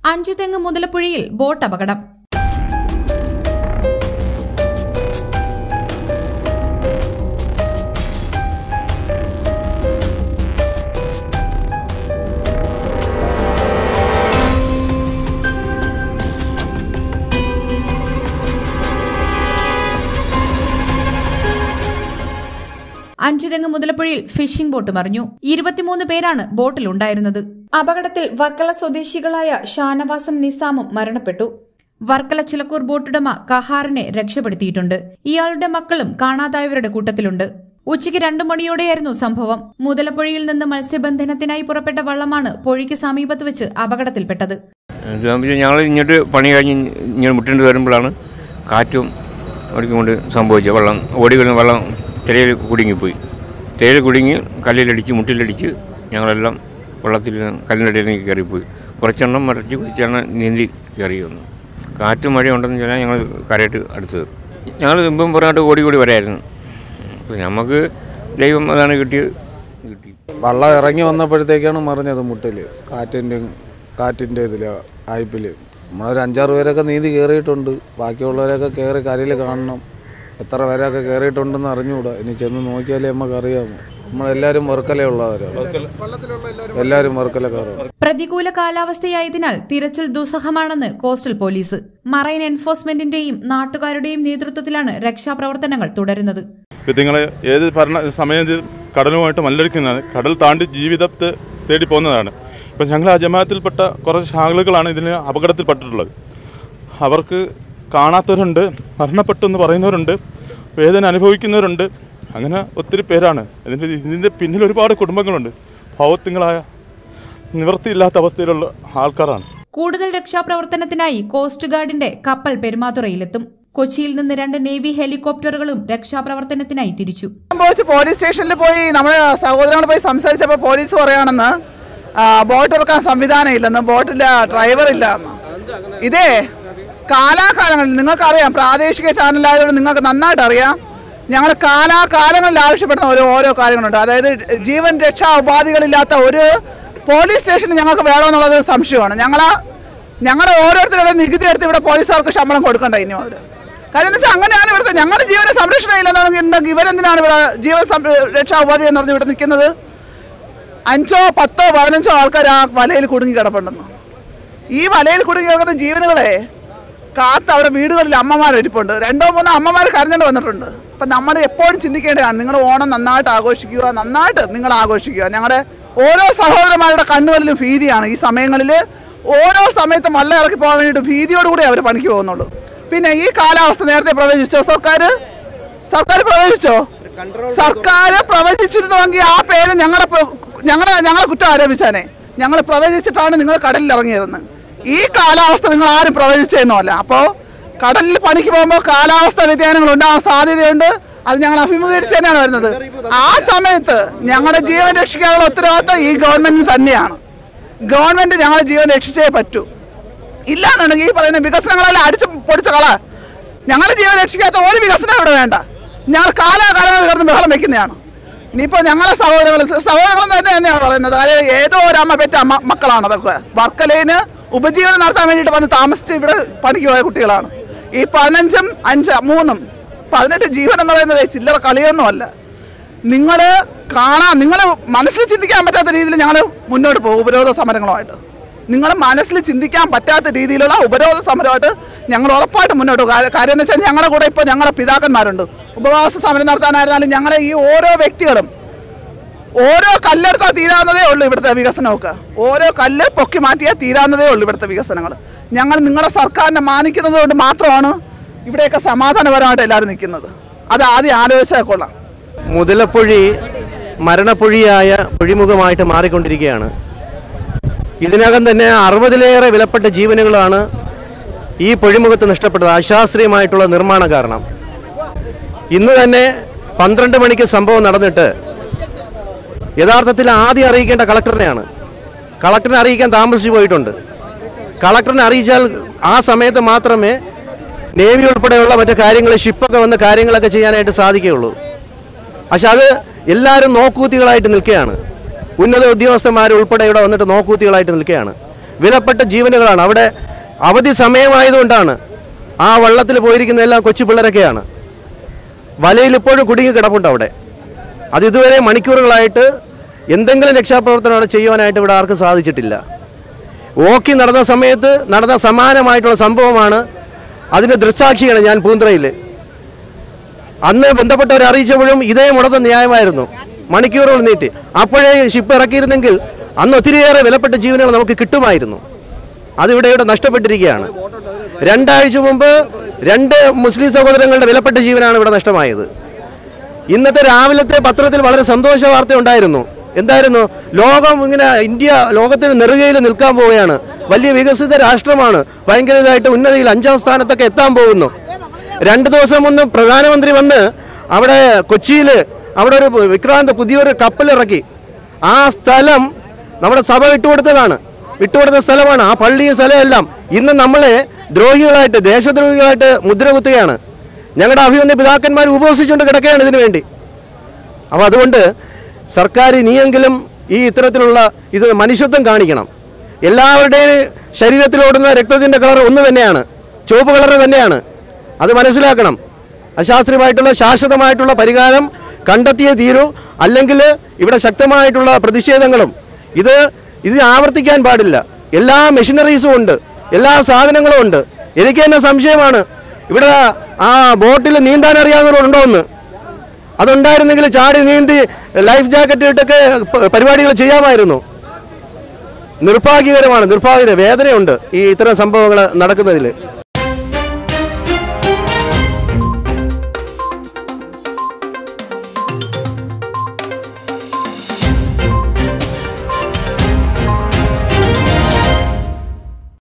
Anchuthengu മുതലപ്പുഴയിൽ boat അപകടം Anchuthengu മുതലപ്പുഴയിൽ fishing boat മറിഞ്ഞു ഇരുപത്തിമൂന്ന് പേരാണ് ബോട്ടിലുണ്ടായിരുന്നത് അപകടത്തിൽ വർക്കല സ്വദേശികളായ ഷാനവാസും നിസാമും മരണപ്പെട്ടു വർക്കല ചിലക്കൂർ ബോട്ടുടമ കഹാറിനെ രക്ഷപ്പെടുത്തിയിട്ടുണ്ട് ഇയാളുടെ മക്കളും കാണാതായവരുടെ കൂട്ടത്തിലുണ്ട് ഉച്ചയ്ക്ക് രണ്ടു മണിയോടെയായിരുന്നു സംഭവം മുതലപ്പുഴയിൽ നിന്ന് മത്സ്യബന്ധനത്തിനായി പുറപ്പെട്ട വള്ളമാണ് പുഴയ്ക്ക് സമീപത്ത് വെച്ച് അപകടത്തിൽപ്പെട്ടത് ഞങ്ങൾ ഇങ്ങോട്ട് പണി കഴിഞ്ഞ് ഇങ്ങനെ മുട്ടേണ്ടി വരുമ്പോഴാണ് കാറ്റും അവിടേക്കും കൊണ്ട് സംഭവിച്ചത് വെള്ളം ഓടി വരുന്ന വെള്ളം തിരയിൽ കുടുങ്ങിപ്പോയി തിരയിൽ കുടുങ്ങി കല്ലിലടിച്ച് മുട്ടിലടിച്ച് ഞങ്ങളെല്ലാം വെള്ളത്തിൽ കല്ലിൻ്റെ ഇടയിലേക്ക് കയറിപ്പോയി കുറച്ചെണ്ണം മറിച്ച് കുറച്ചെണ്ണം നീന്തി കയറി വന്നു കാറ്റും മഴയും ഉണ്ടെന്ന് വെച്ചാൽ ഞങ്ങൾ കരയിട്ട് അടുത്തത് ഞങ്ങൾ മുമ്പും പുറമായിട്ട് ഓടി കൂടി വരായിരുന്നു അപ്പോൾ നമുക്ക് ദൈവം അതാണ് കിട്ടിയത് കിട്ടി വള്ളം ഇറങ്ങി വന്നപ്പോഴത്തേക്കാണ് മറിഞ്ഞത് മുട്ടിൽ കാറ്റിൻ്റെ കാറ്റിൻ്റെ ഇതിൽ ആയ്പിൽ നമ്മളൊരു അഞ്ചാറ് പേരൊക്കെ നീന്തി കയറിയിട്ടുണ്ട് ബാക്കിയുള്ളവരൊക്കെ കയറി കരയിൽ കാണണം എത്ര പേരൊക്കെ കയറിയിട്ടുണ്ടെന്ന് അറിഞ്ഞുകൂടാ ഇനി ചെന്ന് നോക്കിയാലേ നമുക്ക് അറിയാമോ നമ്മളെല്ലാവരും വർക്കലയുള്ളവരാണ് എല്ലാവരും വർക്കലക്കാരാണ് പ്രതികൂല കാലാവസ്ഥയായതിനാൽ തിരച്ചിൽ ദുസ്സഹമാണെന്ന് കോസ്റ്റൽ പോലീസ് മറൈൻ എൻഫോഴ്സ്മെന്റിന്റെയും നാട്ടുകാരുടെയും നേതൃത്വത്തിലാണ് രക്ഷാപ്രവർത്തനങ്ങൾ തുടരുന്നത് വിധങ്ങളെ ഏത് ഭരണ സമയത്ത് കടലുമായിട്ട് മല്ലടിക്കുന്നതാണ് കടൽ താണ്ടി ജീവിതത്തെ തേടി പോകുന്നതാണ് ഇപ്പം ഞങ്ങൾ ആ ജമാഅത്തിൽപ്പെട്ട കുറച്ച് ആളുകളാണ് ഇതിന് അപകടത്തിൽപ്പെട്ടിട്ടുള്ളത് അവർക്ക് കാണാത്തവരുണ്ട് മരണപ്പെട്ടു എന്ന് പറയുന്നവരുണ്ട് വേദന അനുഭവിക്കുന്നവരുണ്ട് അങ്ങനെ ഒത്തിരി പേരാണ് ഇതിൻ്റെ ഇതിൻ്റെ പിന്നിൽ ഒരുപാട് കുടുംബങ്ങളുണ്ട് ഭാവത്യങ്ങളായ നിവൃത്തിയില്ലാത്ത അവസ്ഥയിലുള്ള ആൾക്കാരാണ് കൂടുതൽ രക്ഷാപ്രവർത്തനത്തിനായി കോസ്റ്റ് ഗാർഡിന്റെ കപ്പൽ പെരുമാതുറയിലെത്തും കൊച്ചിയിൽ നിന്ന് രണ്ട് നേവി ഹെലികോപ്റ്ററുകളും രക്ഷാപ്രവർത്തനത്തിനായി തിരിച്ചു സംഭവിച്ച് പോലീസ് സ്റ്റേഷനിൽ പോയി നമ്മുടെ സഹോദരങ്ങൾ പോയി സംസാരിച്ചപ്പോൾ പോലീസ് പറയുകയാണെന്ന് ആ, ബോട്ട് ഇറക്കാൻ സംവിധാനം ഇല്ലെന്ന് ബോട്ടില്ല ഡ്രൈവർ ഇല്ല എന്ന് ഇതേ കാലാകാലങ്ങളിൽ നിങ്ങൾക്കറിയാം പ്രാദേശിക ചാനലായതുകൊണ്ട് നിങ്ങൾക്ക് നന്നായിട്ട് അറിയാം ഞങ്ങൾ കാലാകാലങ്ങളിൽ ആവശ്യപ്പെടുന്ന ഓരോ ഓരോ കാര്യങ്ങളുണ്ട് അതായത് ജീവൻ രക്ഷാ ഉപാധികളില്ലാത്ത ഒരു പോലീസ് സ്റ്റേഷൻ ഞങ്ങൾക്ക് വേണമെന്നുള്ളത് സംശയമാണ് ഞങ്ങൾ ഞങ്ങളുടെ ഓരോരുത്തരുടെ നികുതി എടുത്ത് ഇവിടെ പോലീസുകാർക്ക് ശമ്പളം കൊടുക്കണ്ട ഇനി മുതൽ കാര്യം എന്ന് വെച്ചാൽ അങ്ങനെയാണ് ഇവിടുത്തെ ഞങ്ങളുടെ ജീവന സംരക്ഷണം ഇല്ലെന്നുണ്ടെങ്കിൽ ഇവരെന്തിനാണ് ഇവിടെ ജീവൻ സംര- രക്ഷാ ഉപാധി എന്ന് പറഞ്ഞ് ഇവിടെ നിൽക്കുന്നത് അഞ്ചോ പത്തോ പതിനഞ്ചോ ആൾക്കാർ ആ വലയിൽ കുടുങ്ങി കിടപ്പുണ്ടെന്ന് ഈ വലയിൽ കുടുങ്ങി കിടക്കുന്ന ജീവനുകളെ കാത്ത് അവിടെ വീടുകളിൽ അമ്മമാർ ഇരിപ്പുണ്ട് രണ്ടോ മൂന്നോ അമ്മമാർ കരഞ്ഞിട്ട് വന്നിട്ടുണ്ട് അപ്പം നമ്മൾ എപ്പോഴും ചിന്തിക്കേണ്ടതാണ് നിങ്ങൾ ഓണം നന്നായിട്ട് ആഘോഷിക്കുക നന്നായിട്ട് നിങ്ങൾ ആഘോഷിക്കുക ഞങ്ങളുടെ ഓരോ സഹോദരന്മാരുടെ കണ്ണുകളിലും ഭീതിയാണ് ഈ സമയങ്ങളിൽ ഓരോ സമയത്തും വള്ളം ഇറക്കി പോകാൻ വേണ്ടിയിട്ട് ഭീതിയോടുകൂടി അവർ പണിക്ക് പോകുന്നുള്ളൂ പിന്നെ ഈ കാലാവസ്ഥ നേരത്തെ പ്രവചിച്ചോ സർക്കാർ സർക്കാർ പ്രവചിച്ചോ സർക്കാർ പ്രവചിച്ചിരുന്നുവെങ്കിൽ ആ പേര് ഞങ്ങളുടെ പ്ര- ഞങ്ങളുടെ ഞങ്ങളെ കുറ്റം ആരോപിച്ചാനെ ഞങ്ങൾ പ്രവചിച്ചിട്ടാണ് നിങ്ങൾ കടലിൽ ഇറങ്ങിയതെന്ന് ഈ കാലാവസ്ഥ നിങ്ങൾ ആരും പ്രവചിച്ചതെന്നുമല്ല അപ്പോൾ കടലിൽ പണിക്ക് പോകുമ്പോൾ കാലാവസ്ഥ വ്യതിയാനങ്ങൾ ഉണ്ടാകാൻ സാധ്യതയുണ്ട് അത് ഞങ്ങൾ അഭിമുഖീകരിച്ച് തന്നെയാണ് വരുന്നത് ആ സമയത്ത് ഞങ്ങളുടെ ജീവൻ രക്ഷിക്കാനുള്ള ഉത്തരവാദിത്തം ഈ ഗവൺമെന്റിന് തന്നെയാണ് ഗവൺമെന്റ് ഞങ്ങളുടെ ജീവൻ രക്ഷിച്ചേ പറ്റൂ ഇല്ലാന്നുണ്ടെങ്കിൽ ഈ പറയുന്ന വികസനങ്ങളെല്ലാം അടിച്ചു പൊടിച്ച കള ഞങ്ങളുടെ ജീവൻ രക്ഷിക്കാത്ത ഒരു വികസനം ഇവിടെ വേണ്ട ഞങ്ങൾ കാലാകാലങ്ങളിൽ കിടന്ന് ബഹളം വെക്കുന്നതാണ് ഇനിയിപ്പോൾ ഞങ്ങളെ സഹോദരങ്ങൾ സഹോദരങ്ങൾ തന്നെ തന്നെയാണ് പറയുന്നത് അതായത് ഏതോ ഒരു അമ്മ പെറ്റ അമ്മ മക്കളാണ് അതൊക്കെ വർക്കലയിന് ഉപജീവനം നടത്താൻ വേണ്ടിയിട്ട് വന്ന് താമസിച്ച് ഇവിടെ പണിക്ക് പോയ കുട്ടികളാണ് ഈ പതിനഞ്ചും അഞ്ച് മൂന്നും പതിനെട്ട് ജീവൻ എന്ന് പറയുന്നത് ചില്ലറ കളിയൊന്നുമല്ല നിങ്ങൾ കാണാൻ നിങ്ങൾ മനസ്സിൽ ചിന്തിക്കാൻ പറ്റാത്ത രീതിയിൽ ഞങ്ങൾ മുന്നോട്ട് പോകും ഉപരോധ സമരങ്ങളുമായിട്ട് നിങ്ങൾ മനസ്സിൽ ചിന്തിക്കാൻ പറ്റാത്ത രീതിയിലുള്ള ഉപരോധ സമരമായിട്ട് ഞങ്ങൾ ഉറപ്പായിട്ട് മുന്നോട്ട് പോകും കാര്യം- കാര്യം എന്ന് വെച്ചാൽ ഞങ്ങളുടെ കൂടെ ഇപ്പോൾ ഞങ്ങളുടെ പിതാക്കന്മാരുണ്ട് ഉപവാസ സമരം നടത്താനായിരുന്നാലും ഞങ്ങളെ ഈ ഓരോ വ്യക്തികളും ഓരോ കല്ലെടുത്താൽ തീരാവുന്നതേ ഉള്ളൂ ഇവിടുത്തെ വികസനമൊക്കെ ഓരോ കല്ല് പൊക്കി മാറ്റിയാൽ തീരാവുന്നതേ ഉള്ളൂ ഇവിടുത്തെ വികസനങ്ങൾ ഞങ്ങൾ നിങ്ങളുടെ സർക്കാരിനെ മാനിക്കുന്നത് കൊണ്ട് മാത്രമാണ് ഇവിടെയൊക്കെ സമാധാനപരമായിട്ട് എല്ലാവരും നിൽക്കുന്നത് അത് ആദ്യം ആലോചിച്ചാൽ കൊള്ളാം മുതലപ്പൊഴി മരണപ്പൊഴിയായ പൊഴിമുഖമായിട്ട് മാറിക്കൊണ്ടിരിക്കുകയാണ് ഇതിനകം തന്നെ അറുപതിലേറെ വിലപ്പെട്ട ജീവനുകളാണ് ഈ പൊഴിമുഖത്ത് നഷ്ടപ്പെട്ടത് അശാസ്ത്രീയമായിട്ടുള്ള നിർമ്മാണ കാരണം ഇന്ന് തന്നെ പന്ത്രണ്ട് മണിക്ക് സംഭവം നടന്നിട്ട് യഥാർത്ഥത്തിൽ ആദ്യം അറിയിക്കേണ്ട കളക്ടറിനെയാണ് കളക്ടറിനെ അറിയിക്കാൻ താമസിച്ചു പോയിട്ടുണ്ട് കളക്ടറിനെ അറിയിച്ചാൽ ആ സമയത്ത് മാത്രമേ നേവി ഉൾപ്പെടെയുള്ള മറ്റു കാര്യങ്ങൾ ഷിപ്പൊക്കെ വന്ന് കാര്യങ്ങളൊക്കെ ചെയ്യാനായിട്ട് സാധിക്കുകയുള്ളൂ പക്ഷെ അത് എല്ലാവരും നോക്കൂത്തികളായിട്ട് നിൽക്കുകയാണ് ഉന്നത ഉദ്യോഗസ്ഥന്മാർ ഉൾപ്പെടെ ഇവിടെ വന്നിട്ട് നോക്കൂത്തികളായിട്ട് നിൽക്കുകയാണ് വിലപ്പെട്ട ജീവനുകളാണ് അവിടെ അവധി സമയമായതുകൊണ്ടാണ് ആ വള്ളത്തിൽ പോയിരിക്കുന്ന എല്ലാം കൊച്ചു പിള്ളേരൊക്കെയാണ് വലയിൽ ഇപ്പോഴും കുടുങ്ങി കിടപ്പുണ്ട് അവിടെ അത് ഇതുവരെ മണിക്കൂറുകളായിട്ട് എന്തെങ്കിലും രക്ഷാപ്രവർത്തനം അവിടെ ചെയ്യുവാനായിട്ട് ഇവിടെ ആർക്കും സാധിച്ചിട്ടില്ല ഓക്കി നടന്ന സമയത്ത് നടന്ന സമാനമായിട്ടുള്ള സംഭവമാണ് അതിൻ്റെ ദൃക്സാക്ഷിയാണ് ഞാൻ പൂന്തറയിൽ അന്ന് ബന്ധപ്പെട്ടവരെ അറിയിച്ചപ്പോഴും ഇതേ മുടത്ത ന്യായമായിരുന്നു മണിക്കൂറുകൾ നീട്ടി അപ്പോഴേ ഷിപ്പ് ഇറക്കിയിരുന്നെങ്കിൽ അന്ന് ഒത്തിരിയേറെ വിലപ്പെട്ട ജീവനുകൾ നമുക്ക് കിട്ടുമായിരുന്നു അതിവിടെ ഇവിടെ നഷ്ടപ്പെട്ടിരിക്കുകയാണ് രണ്ടാഴ്ച മുമ്പ് രണ്ട് മുസ്ലിം സഹോദരങ്ങളുടെ വിലപ്പെട്ട ജീവനാണ് ഇവിടെ നഷ്ടമായത് ഇന്നത്തെ രാവിലത്തെ പത്രത്തിൽ വളരെ സന്തോഷ വാർത്ത ഉണ്ടായിരുന്നു എന്തായിരുന്നു ലോകം ഇങ്ങനെ ഇന്ത്യ ലോകത്തിന് നെറുകയിൽ നിൽക്കാൻ പോവുകയാണ് വലിയ വികസിത രാഷ്ട്രമാണ് ഭയങ്കരമായിട്ട് ഉന്നതിയിൽ അഞ്ചാം സ്ഥാനത്തൊക്കെ എത്താൻ പോകുന്നു രണ്ട് ദിവസം മുന്ന് പ്രധാനമന്ത്രി വന്ന് അവിടെ കൊച്ചിയിൽ അവിടെ ഒരു വിക്രാന്ത് പുതിയൊരു കപ്പലിറക്കി ആ സ്ഥലം നമ്മുടെ സഭ വിട്ടുകൊടുത്തതാണ് വിട്ടുകൊടുത്ത സ്ഥലമാണ് ആ പള്ളിയും സ്ഥലമെല്ലാം ഇന്ന് നമ്മളെ ദ്രോഹികളായിട്ട് ദേശദ്രോഹികളായിട്ട് മുദ്ര കുത്തുകയാണ് ഞങ്ങളുടെ അഭിമന്യ പിതാക്കന്മാർ ഉപവസിച്ചുകൊണ്ട് കിടക്കുകയാണ് ഇതിനു വേണ്ടി അപ്പോൾ അതുകൊണ്ട് സർക്കാർ ഇനിയെങ്കിലും ഈ ഇത്തരത്തിലുള്ള ഇത് മനുഷ്യത്വം കാണിക്കണം എല്ലാവരുടെയും ശരീരത്തിലോടുന്ന രക്തത്തിൻ്റെ കളർ ഒന്ന് തന്നെയാണ് ചുവപ്പ് കളർ തന്നെയാണ് അത് മനസ്സിലാക്കണം അശാസ്ത്രീയമായിട്ടുള്ള ശാശ്വതമായിട്ടുള്ള പരിഹാരം കണ്ടെത്തിയേ തീരൂ അല്ലെങ്കിൽ ഇവിടെ ശക്തമായിട്ടുള്ള പ്രതിഷേധങ്ങളും ഇത് ഇത് ആവർത്തിക്കാൻ പാടില്ല എല്ലാ മെഷീനറീസും ഉണ്ട് എല്ലാ സാധനങ്ങളും ഉണ്ട് എനിക്ക് തന്നെ സംശയമാണ് ഇവിടെ ആ ബോട്ടിൽ നീന്താൻ അറിയാവുന്നവരുണ്ടോ എന്ന് അതുണ്ടായിരുന്നെങ്കിൽ ചാടി നീന്തി ലൈഫ് ജാക്കറ്റ് ഇട്ടൊക്കെ പ- പരിപാടികൾ ചെയ്യാമായിരുന്നു നിർഭാഗ്യകരമാണ് നിർഭാഗ്യ വേദനയുണ്ട് ഈ ഇത്തരം സംഭവങ്ങൾ നടക്കുന്നതിൽ